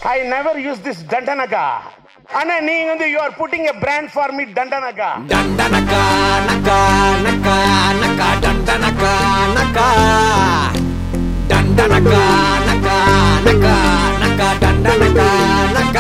I never use this தண்டனகா அண்ணா நீங்க வந்து you are putting a brand for me தண்டனகா ದಂಡನಕ ನಕ ನಕ ನಕ ದಂಡನಕ ನಕ ದಂಡನಕ ನಕ ನಕ ನಕ ದಂಡನಕ ನಕ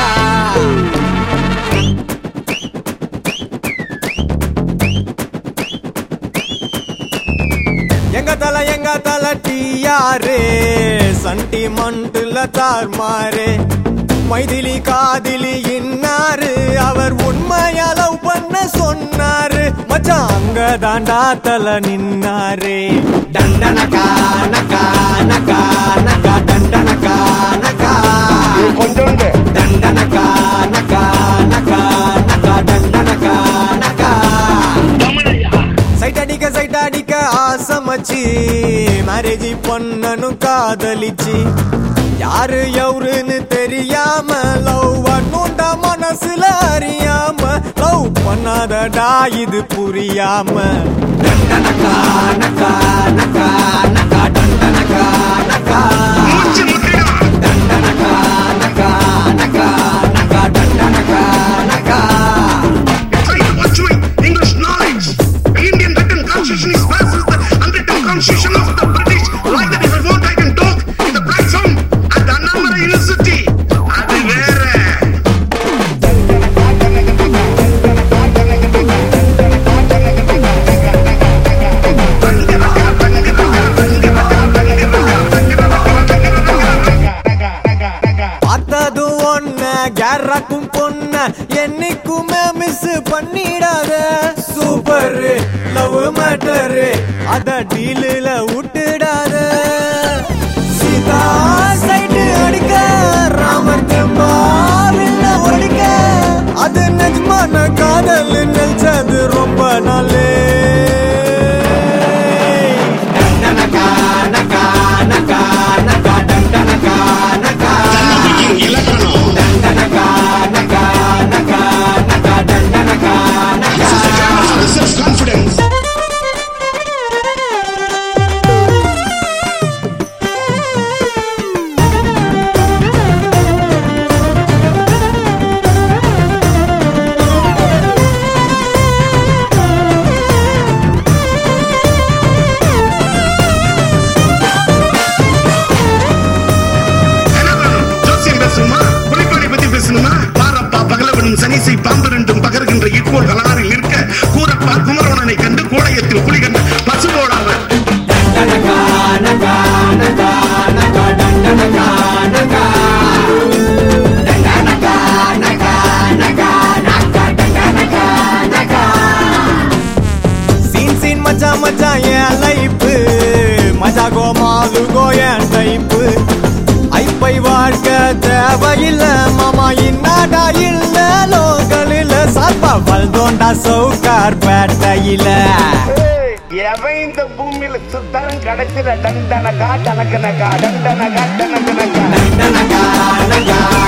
எங்க தல எங்க தல டியாரு சண்டி மண்டுல தார்மாரு மைதிலி காதிலி இன்னாரு அவர் உண்மையா லவ் பண்ண சொன்னாரு மச்சான் அங்க தாண்டா தல நின்னாரு தண்டனக்கா நக்கா நக்கா நக்கா தண்டனக்கா நக்கா கொஞ்சோண்டு தண்டனக்கா நக்கா நக்கா நக்கா தண்டனக்கா நக்கா சைட் அடிக்க சைட் அடிக்க ஆசமச்சு மேரேஜ் பண்ணனும் காதலிச்சு யாரு எவருன்னு தெரியாம லவ் பண்ணுண்டா மனசுல அறியாம லவ் பண்ணாதடா இது புரியாம தண்டனக்கா நக்கா நக்கா நக்கா தண்டனக்கா நக்கா தண்டனக்கா நக்கா நக்கா நக்கா தண்டனக்கா நக்கா trying to pursuing English knowledge. The Indian written constitution is versus the unwritten constitution of the British. Like that, if I want, I can talk in the platform at the Annamala University. அது வேற பார்த்தது ஒன்ன கேரக்கும் பொண்ண என்னைக்குமே miss பண்ணிடாத super love matter அத டீலில் விட்டுடாத Sita side அடிக்க ராமர் தெம்பாவில்ல ஒடிக்க அது நிஜமான காதல் நினைச்சது ரொம்ப நாளே நக்கா நக்கா நக்கா நக்கா நக்கா நக்கா இலக்கணம் நக்கா நக்கா நக்கா நக்கா நக்கா நக்கா செல்ஃப் கான்பிடன்ஸ் ஜோசியம் பேசணுமா குறைபாடை பத்தி பேசணுமா பாரப்பா பகலவனும் சனிசை பாம்பு ரெண்டும் பகர்கின்ற இக்கோள் கலாரில் நிற்க கூரப்பா குமரோணனை கண்டு கோடையத்தில் குளிகண்ட பசுபோடாவர் நக்கா நக்கா நக்கா நக்கா நக்கா நக்கா நக்கா நக்கா நக்கா நக்கா நக்கா நக்கா சீன் சீன் மச்சான் மச்சான் என் லைப்பு மஜா கோ மாலு கோ என் டைப்பு ஐப்பை வாழ்க்கை தேவையில்ல மாமா இன்னாடா இல்ல லோக்கலில் சாப்பா வல்தோண்டா சவுக்கார் பேட்டையில எவன் இந்த பூமியில சுத்தரம் கிடைச்சிட டண்டனகா டனக்கனகா டண்டனகா டனக்கனகா நக்கா நக்கா